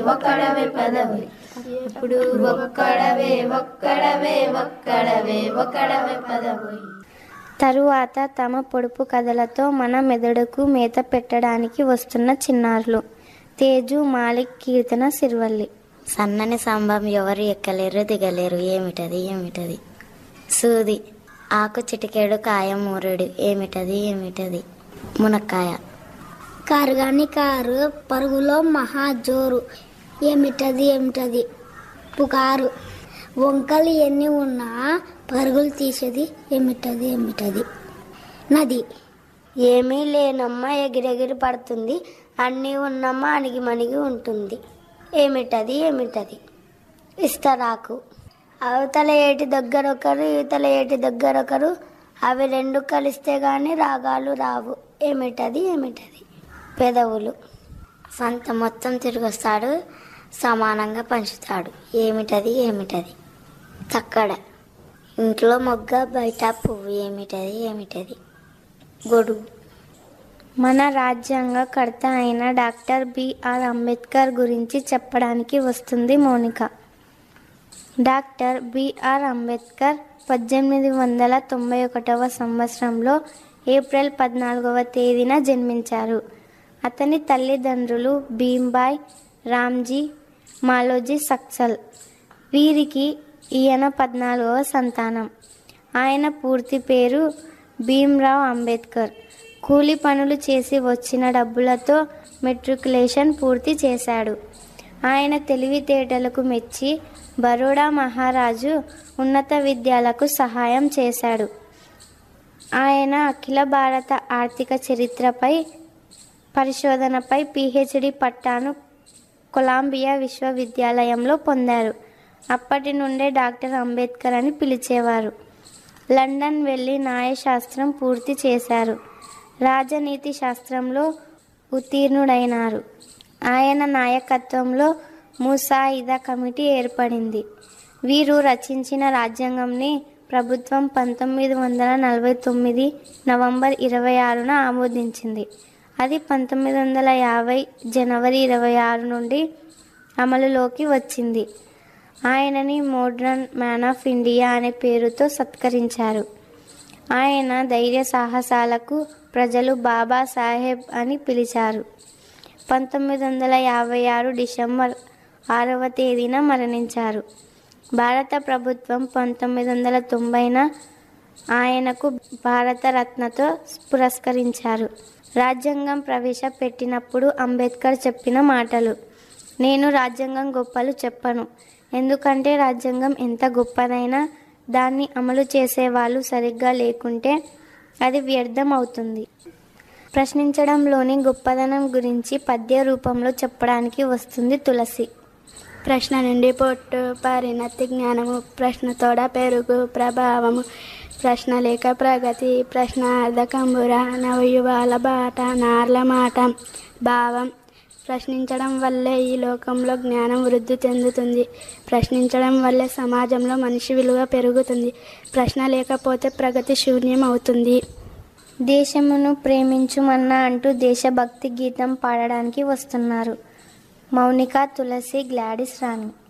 ఒక్కడవే పదవి ఇప్పుడు ఒక్కడవే ఒక్కడవే ఒక్కడవే ఒక్కడవే పదవి తరువాత తమ పొడుపు కథలతో మన మెదడుకు మేత పెట్టడానికి వస్తున్న చిన్నారులు తేజు మాలిక్ కీర్తన సిర్వల్లి సన్నని సంభం ఎవరు ఎక్కలేరు దిగలేరు ఏమిటది ఏమిటది సూది ఆకు చిటికెడు కాయ మూరెడు ఏమిటది ఏమిటది మునక్కాయ కారు కాని కారు పరుగులో మహా జోరు ఏమిటది ఏమిటది పుకారు వంకలు ఎన్ని ఉన్నా పరుగులు తీసేది ఏమిటది ఏమిటది నది ఏమీ లేనమ్మ ఎగిరెగిరి పడుతుంది అన్నీ ఉన్నమ్మ అణిగి మణిగి ఉంటుంది ఏమిటది ఏమిటది ఇస్తరాకు అవతల ఏటి దగ్గరొకరు ఇవతల ఏటి దగ్గరొకరు అవి రెండు కలిస్తే గాని రాగాలు రావు ఏమిటది ఏమిటది పెదవులు సంత మొత్తం తిరిగొస్తాడు సమానంగా పంచుతాడు ఏమిటది ఏమిటది తక్కడ ఇంట్లో మొగ్గ బయట పువ్వు ఏమిటది ఏమిటది గొడుగు మన రాజ్యాంగ కర్త అయిన డాక్టర్ బిఆర్ అంబేద్కర్ గురించి చెప్పడానికి వస్తుంది మౌనిక డాక్టర్ బిఆర్ అంబేద్కర్ పద్దెనిమిది వందల తొంభై ఒకటవ సంవత్సరంలో ఏప్రిల్ పద్నాలుగవ తేదీన జన్మించారు అతని తల్లిదండ్రులు భీంబాయ్ రామ్జీ మాలోజీ సక్సల్ వీరికి ఈయన పద్నాలుగవ సంతానం ఆయన పూర్తి పేరు భీమ్రావ్ అంబేద్కర్ కూలి పనులు చేసి వచ్చిన డబ్బులతో మెట్రికులేషన్ పూర్తి చేశాడు ఆయన తెలివితేటలకు మెచ్చి బరోడా మహారాజు ఉన్నత విద్యలకు సహాయం చేశాడు ఆయన అఖిల భారత ఆర్థిక చరిత్రపై పరిశోధనపై పిహెచ్డి పట్టాను కొలంబియా విశ్వవిద్యాలయంలో పొందారు అప్పటి నుండే డాక్టర్ అంబేద్కర్ అని పిలిచేవారు లండన్ వెళ్ళి న్యాయశాస్త్రం పూర్తి చేశారు రాజనీతి శాస్త్రంలో ఉత్తీర్ణుడైనారు ఆయన నాయకత్వంలో ముసాయిదా కమిటీ ఏర్పడింది వీరు రచించిన రాజ్యాంగంని ప్రభుత్వం పంతొమ్మిది వందల నలభై తొమ్మిది నవంబర్ ఇరవై ఆరున ఆమోదించింది అది పంతొమ్మిది వందల యాభై జనవరి ఇరవై ఆరు నుండి అమలులోకి వచ్చింది ఆయనని మోడ్రన్ మ్యాన్ ఆఫ్ ఇండియా అనే పేరుతో సత్కరించారు ఆయన ధైర్య సాహసాలకు ప్రజలు బాబా సాహెబ్ అని పిలిచారు పంతొమ్మిది వందల యాభై ఆరు డిసెంబర్ ఆరవ తేదీన మరణించారు భారత ప్రభుత్వం పంతొమ్మిది వందల తొంభైన ఆయనకు భారతరత్నతో పురస్కరించారు రాజ్యాంగం ప్రవేశపెట్టినప్పుడు అంబేద్కర్ చెప్పిన మాటలు నేను రాజ్యాంగం గొప్పలు చెప్పను ఎందుకంటే రాజ్యాంగం ఎంత గొప్పదైనా దాన్ని అమలు చేసేవాళ్ళు సరిగ్గా లేకుంటే అది వ్యర్థం అవుతుంది ప్రశ్నించడంలోని గొప్పదనం గురించి పద్య రూపంలో చెప్పడానికి వస్తుంది తులసి ప్రశ్న నుండి పొట్టు పరిణతి జ్ఞానము ప్రశ్నతోడ పెరుగు ప్రభావము ప్రశ్న లేక ప్రగతి ప్రశ్నార్థకంబుర నవయువాల బాట నార్ల మాట భావం ప్రశ్నించడం వల్లే ఈ లోకంలో జ్ఞానం వృద్ధి చెందుతుంది ప్రశ్నించడం వల్లే సమాజంలో మనిషి విలువ పెరుగుతుంది ప్రశ్న లేకపోతే ప్రగతి శూన్యం అవుతుంది దేశమును ప్రేమించుమన్నా అంటూ దేశభక్తి గీతం పాడడానికి వస్తున్నారు మౌనిక తులసి గ్లాడిస్ రాణి